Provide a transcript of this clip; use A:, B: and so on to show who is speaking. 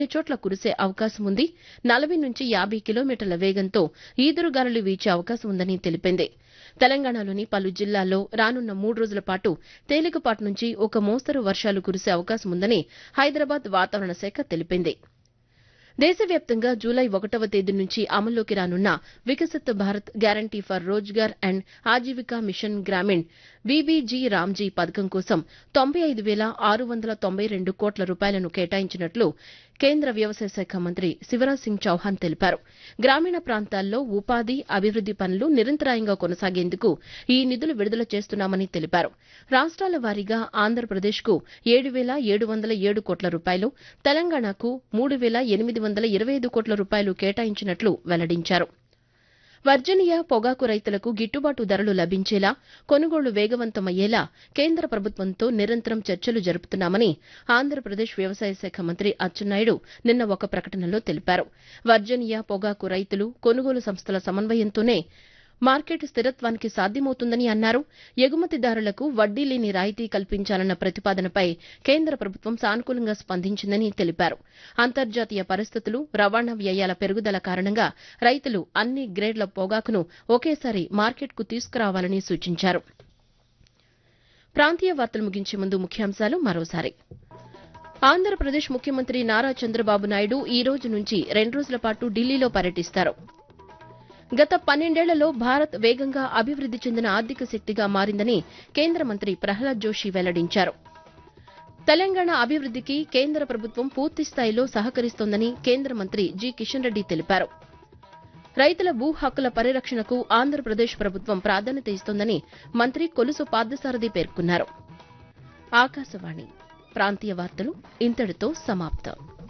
A: చోట్ల కురిసే అవకాశం ఉంది నలభై నుంచి యాభై కిలోమీటర్ల వేగంతో ఈదురుగాలులు వీచే అవకాశం ఉందని తెలిపింది తెలంగాణలోని పలు జిల్లాల్లో రానున్న మూడు రోజుల పాటు తేలికపాటి నుంచి ఒక మోస్తరు వర్షాలు కురిసే అవకాశం ఉందని హైదరాబాద్ వాతావరణ శాఖ తెలిపింది దేశవ్యాప్తంగా జూలై ఒకటవ తేదీ నుంచి అమల్లోకి రానున్న Viksit Bharat guarantee for Rozgar and Ajeevika mission Grameen VBG RAM G పథకం కోసం తొంభై ఐదు వేల ఆరు వందల తొంభై రెండు కోట్ల రూపాయలను కేటాయించినట్లు కేంద్ర వ్యవసాయ శాఖ మంత్రి శివరాజ్ సింగ్ చౌహాన్ తెలిపారు గ్రామీణ ప్రాంతాల్లో ఉపాధి అభివృద్ది పనులు నిరంతరాయంగా కొనసాగేందుకు ఈ నిధులు విడుదల చేస్తున్నామని తెలిపారు రాష్ట్రాల వారీగా ఆంధ్రప్రదేశ్కు ఏడు వేల ఏడు వందల ఏడు కోట్ల రూపాయలు తెలంగాణకు మూడు వేల ఎనిమిది వందల ఇరవై ఐదు కోట్ల రూపాయలు కేటాయించినట్లు వెల్లడించారు వర్జీనియా పొగాకు రైతులకు గిట్టుబాటు ధరలు లభించేలా కొనుగోళ్లు వేగవంతమయ్యేలా కేంద్ర ప్రభుత్వంతో నిరంతరం చర్చలు జరుపుతున్నామని ఆంధ్రప్రదేశ్ వ్యవసాయ శాఖ మంత్రి అచ్చెన్నాయుడు నిన్న ఒక ప్రకటనలో తెలిపారు వర్జీనియా పొగాకు రైతులు కొనుగోలు సంస్థల సమన్వయంతోనే మార్కెట్ స్థిరత్వానికి సాధ్యమవుతుందని అన్నారు ఎగుమతిదారులకు వడ్డీ లేని రాయితీ కల్పించాలన్న ప్రతిపాదనపై కేంద్ర ప్రభుత్వం సానుకూలంగా స్పందించిందని తెలిపారు అంతర్జాతీయ పరిస్థితులు రవాణా వ్యయాల పెరుగుదల కారణంగా రైతులు అన్ని గ్రేడ్ల పొగాకును ఒకేసారి మార్కెట్కు తీసుకురావాలని సూచించారు ప్రాంతీయ వార్తలు ముగించే ముందు ముఖ్యాంశాలు మరోసారి ఆంధ్రప్రదేశ్ ముఖ్యమంత్రి నారా చంద్రబాబు నాయుడు ఈ రోజు నుంచి రెండు రోజుల పాటు ఢిల్లీలో పర్యటిస్తారు గత పన్నెండేళ్లలో భారత్ వేగంగా అభివృద్ది చెందిన ఆర్థిక శక్తిగా మారిందని కేంద్ర మంత్రి ప్రహ్లాద్ జోషి వెల్లడించారు తెలంగాణ అభివృద్దికి కేంద్ర ప్రభుత్వం పూర్తిస్థాయిలో సహకరిస్తోందని కేంద్ర మంత్రి జి కిషన్ రెడ్డి తెలిపారు రైతుల భూ హక్కుల పరిరక్షణకు ఆంధ్రప్రదేశ్ ప్రభుత్వం ప్రాధాన్యత ఇస్తోందని మంత్రి కొలుసు పార్థసారథి పేర్కొన్నారు ఆకాశవాణి ప్రాంతీయ వార్తలు ఇంతటితో సమాప్తం